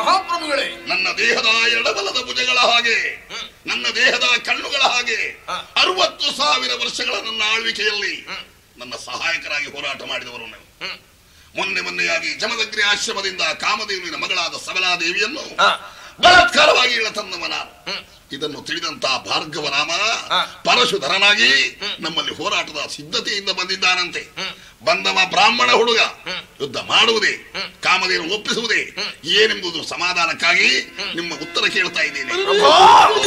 ಮಹಾಪ್ರಭುಗಳೇ ನನ್ನ ದೇಹದ ಎಡಬಲದ ಭುಜಗಳ ಹಾಗೆ ನನ್ನ ದೇಹದ ಕಣ್ಣುಗಳ ಹಾಗೆ ಹ. ಅರವತ್ತು ಸಾವಿರ ವರ್ಷಗಳ ನನ್ನ ಆಳ್ವಿಕೆಯಲ್ಲಿ ಹ್ಮ್. ನನ್ನ ಸಹಾಯಕರಾಗಿ ಹೋರಾಟ ಮಾಡಿದವರು ನೀವು ಹ್ಮ್. ಮೊನ್ನೆ ಮೊನ್ನೆಯಾಗಿ ಜಮದಗ್ರಿ ಆಶ್ರಮದಿಂದ ಕಾಮದೇವಿನ ಮಗಳಾದ ಸಬಲಾದೇವಿಯನ್ನು ಹ. ಬಲಾತ್ಕಾರವಾಗಿ ಇಳತಂದವ ನಾನು ಹ್ಮ್. ಇದನ್ನು ತಿಳಿದಂತ ಭಾರ್ಗವ ರಾಮ ಹ. ಪರಶುಧರನಾಗಿ ಹ್ಮ್. ನಮ್ಮಲ್ಲಿ ಹೋರಾಟದ ಸಿದ್ಧತೆಯಿಂದ ಬಂದಿದ್ದಾನಂತೆ ಹ್ಮ್. ಬಂದವ ಬ್ರಾಹ್ಮಣ ಹುಡುಗ ಹ್ಮ್. ಯುದ್ಧ ಮಾಡುವುದೇ ಹ್ಮ್. ಕಾಮದೇವ ಒಪ್ಪಿಸುವುದೇ ಹ್ಮ್. ಏನೆಂಬುದು ಸಮಾಧಾನಕ್ಕಾಗಿ ನಿಮ್ಮ ಉತ್ತರ ಕೇಳ್ತಾ ಇದ್ದೇನೆ ಪ್ರಭು